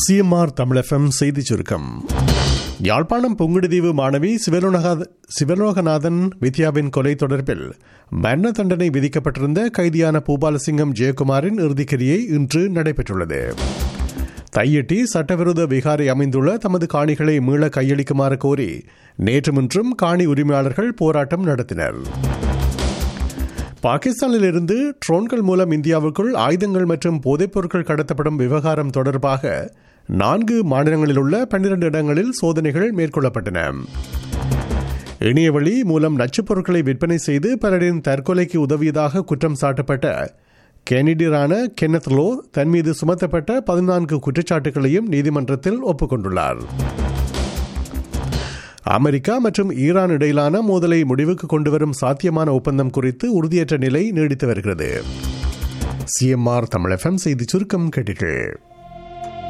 CMR தமிழகம் செய்தி சுருக்கம் யாழ்ப்பாணம் புங்குடுதீவு மாணவி சிவலோகநாத- சிவலோகநாதன் வித்யாவின் கொலை தொடர்பில் மரண தண்டனை விதிக்கப்பட்டிருந்த கைதியான பூபாலசிங்கம் ஜெயக்குமாரின் இறுதிக்கிரியை இன்று நடைபெற்றுள்ளது தையிட்டி சட்டவிரோத விகாரை அமைந்துள்ள தமது காணிகளை மீள கையளிக்குமாறு கோரி நேற்று முன்றும் காணி உரிமையாளர்கள் போராட்டம் நடத்தினர் பாகிஸ்தானிலிருந்து ட்ரோன்கள் மூலம் இந்தியாவுக்குள் ஆயுதங்கள் மற்றும் போதைப் பொருட்கள் கடத்தப்படும் விவகாரம் தொடர்பாக நான்கு மாநிலங்களில் உள்ள பன்னிரண்டு இடங்களில் சோதனைகள் மேற்கொள்ளப்பட்டன இணையவழி மூலம் நச்சுப் பொருட்களை விற்பனை செய்து பலரின் தற்கொலைக்கு உதவியதாக குற்றம் சாட்டப்பட்ட கெனடியரான கென்னத் லோ தன் மீது சுமத்தப்பட்ட பதினான்கு குற்றச்சாட்டுகளையும் நீதிமன்றத்தில் ஒப்புக்கொண்டுள்ளார் அமெரிக்கா மற்றும் ஈரான் இடையிலான மோதலை முடிவுக்கு கொண்டுவரும் சாத்தியமான ஒப்பந்தம் குறித்து உறுதியற்ற நிலை நீடித்து வருகிறது சிஎம்ஆர் தமிழ் எஃப்எம் செய்தி சுருக்கம் கேட்டீர்கள்